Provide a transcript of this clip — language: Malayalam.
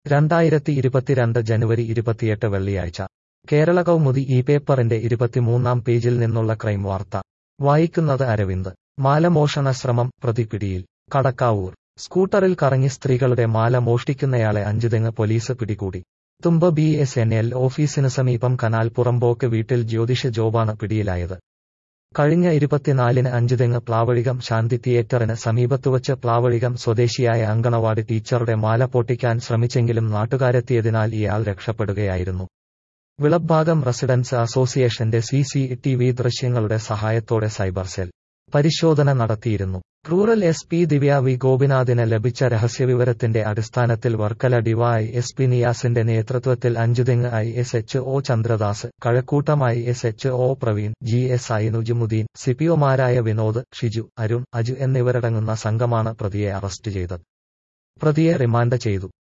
രണ്ടായിരത്തി ഇരുപത്തിരണ്ട് ജനുവരി ഇരുപത്തിയെട്ട് വെള്ളിയാഴ്ച കേരള കൗമുദി ഈ പേപ്പറിന്റെ ഇരുപത്തിമൂന്നാം പേജിൽ നിന്നുള്ള ക്രൈം വാർത്ത വായിക്കുന്നത് അരവിന്ദ് മാലമോഷണ ശ്രമം പ്രതി പിടിയിൽ കടക്കാവൂർ സ്കൂട്ടറിൽ കറങ്ങി സ്ത്രീകളുടെ മാല മോഷ്ടിക്കുന്നയാളെ അഞ്ചുതെങ്ങ് പോലീസ് പിടികൂടി Thumba B S N L ഓഫീസിന് സമീപം കനാൽ പുറമ്പോക്ക് വീട്ടിൽ ജ്യോതിഷ ജോബാണ് പിടിയിലായത് കഴിഞ്ഞ ഇരുപത്തിനാലിന് അഞ്ചുതെങ്ങ് പ്ലാവഴികം ശാന്തി തിയേറ്ററിന് സമീപത്തുവച്ച് പ്ലാവഴികം സ്വദേശിയായ അങ്കണവാടി ടീച്ചറുടെ മാല പൊട്ടിക്കാൻ ശ്രമിച്ചെങ്കിലും നാട്ടുകാരെത്തിയതിനാൽ ഇയാൾ രക്ഷപ്പെടുകയായിരുന്നു വിളഭാഗം റെസിഡൻസ് അസോസിയേഷന്റെ സി സി ടി വി ദൃശ്യങ്ങളുടെ സഹായത്തോടെ സൈബർ സെൽ പരിശോധന നടത്തിയിരുന്നു rural S P Divya V ഗോപിനാഥിന് ലഭിച്ച രഹസ്യവിവരത്തിന്റെ അടിസ്ഥാനത്തിൽ വർക്കല ഡിവൈ എസ് പി നിയാസിന്റെ നേതൃത്വത്തിൽ Anchuthengu I S H O Chandradas Kazhakoottam I S H O Praveen G S I Nujumudheen സിപിഒമാരായ വിനോദ് ഷിജു അരുൺ അജു എന്നിവരടങ്ങുന്ന സംഘമാണ് പ്രതിയെ അറസ്റ്റ് ചെയ്തത് പ്രതിയെ റിമാൻഡ് ചെയ്തു